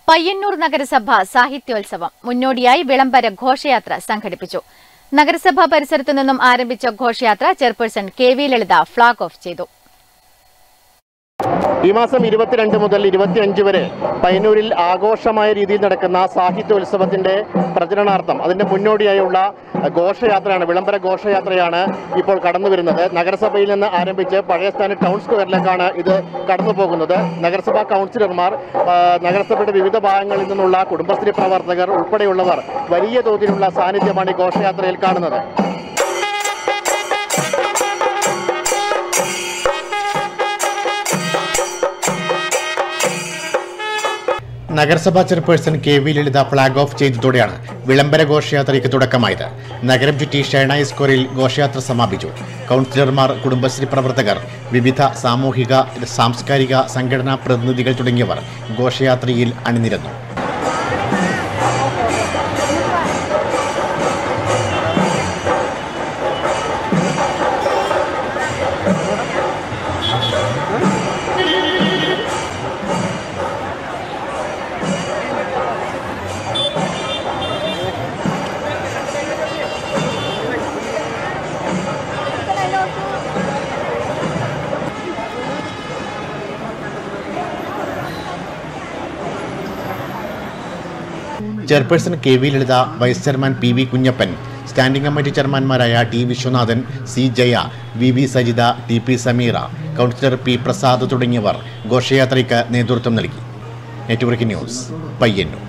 പയ്യന്നൂർ നഗരസഭ സാഹിത്യോത്സവം മുന്നോടിയായി വിളംബര ഘോഷയാത്ര സംഘടിപ്പിച്ചു നഗരസഭാ പരിസരത്തു നിന്നും ആരംഭിച്ച ഘോഷയാത്ര chairperson K V Lalitha flag off ചെയ്തു ഈ മാസം ഇരുപത്തിരണ്ട് മുതൽ ഇരുപത്തിയഞ്ച് വരെ പയ്യന്നൂരിൽ ആഘോഷമായ രീതിയിൽ നടക്കുന്ന സാഹിത്യോത്സവത്തിന്റെ പ്രചരണാർത്ഥം അതിന്റെ മുന്നോടിയായുള്ള ഘോഷയാത്രയാണ് വിളംബര ഘോഷയാത്രയാണ് ഇപ്പോൾ കടന്നു വരുന്നത് നഗരസഭയിൽ നിന്ന് ആരംഭിച്ച് പഴയസ്ഥാന ടൗൺ സ്ക്വയറിലേക്കാണ് ഇത് കടന്നു പോകുന്നത് നഗരസഭാ കൗൺസിലർമാർ ആ, നഗരസഭയുടെ വിവിധ ഭാഗങ്ങളിൽ നിന്നുള്ള കുടുംബശ്രീ പ്രവർത്തകർ ഉൾപ്പെടെയുള്ളവർ വലിയ തോതിലുള്ള സാന്നിധ്യമാണ് ഈ ഘോഷയാത്രയിൽ കാണുന്നത് നഗരസഭാ chairperson K V Lalitha flag off ചെയ്തതോടെയാണ് വിളംബര ഘോഷയാത്രയ്ക്ക് തുടക്കമായത് നഗരം ചുറ്റി ഷേണായി സ്ക്വയറിൽ ഘോഷയാത്ര സമാപിച്ചു കൗൺസിലർമാർ കുടുംബശ്രീ പ്രവർത്തകർ വിവിധ സാമൂഹിക സാംസ്കാരിക സംഘടനാ പ്രതിനിധികൾ തുടങ്ങിയവർ ഘോഷയാത്രയിൽ അണിനിരന്നു chairperson K V Lalitha vice chairman P V Kunhappan standing committee ചെയർമാൻമാരായ T Viswanathan C Jaya V V Sajitha T P Sameera councillor P Prasad തുടങ്ങിയവർ ഘോഷയാത്രയ്ക്ക് നേതൃത്വം നൽകി നെറ്റ്വർക്ക് ന്യൂസ് പയ്യന്നൂർ